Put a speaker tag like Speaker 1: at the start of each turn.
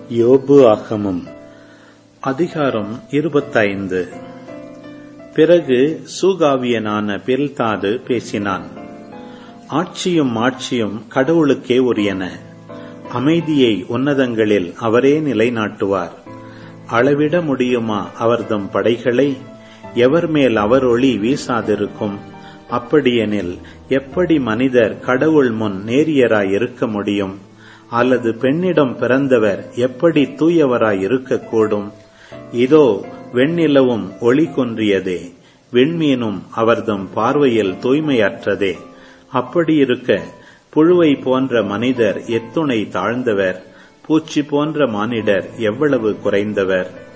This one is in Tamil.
Speaker 1: யோபு ஆகமம் அதிகாரம் இருபத்தைந்து பிறகு சூகாவியனான பில்தாது பேசினான் ஆட்சியும் ஆட்சியும் கடவுளுக்கே உரியன அமைதியை உன்னதங்களில் அவரே நிலைநாட்டுவார் அளவிட முடியுமா அவர்தம் படைகளை எவர் மேல் அவர் ஒளி வீசாதிருக்கும் அப்படியெனில் எப்படி மனிதர் கடவுள் முன் நேரியராய் இருக்க முடியும் அல்லது பெண்ணிடம் பிறந்தவர் எப்படி தூயவராய் இருக்கக்கூடும் இதோ வெண்ணிலவும் ஒளி குன்றியதே விண்மீனும் அவர்தம் பார்வையில் தூய்மையற்றதே அப்படியிருக்க புழுவை போன்ற மனிதர் எத்துணை தாழ்ந்தவர் பூச்சி போன்ற மானிடர் எவ்வளவு குறைந்தவர்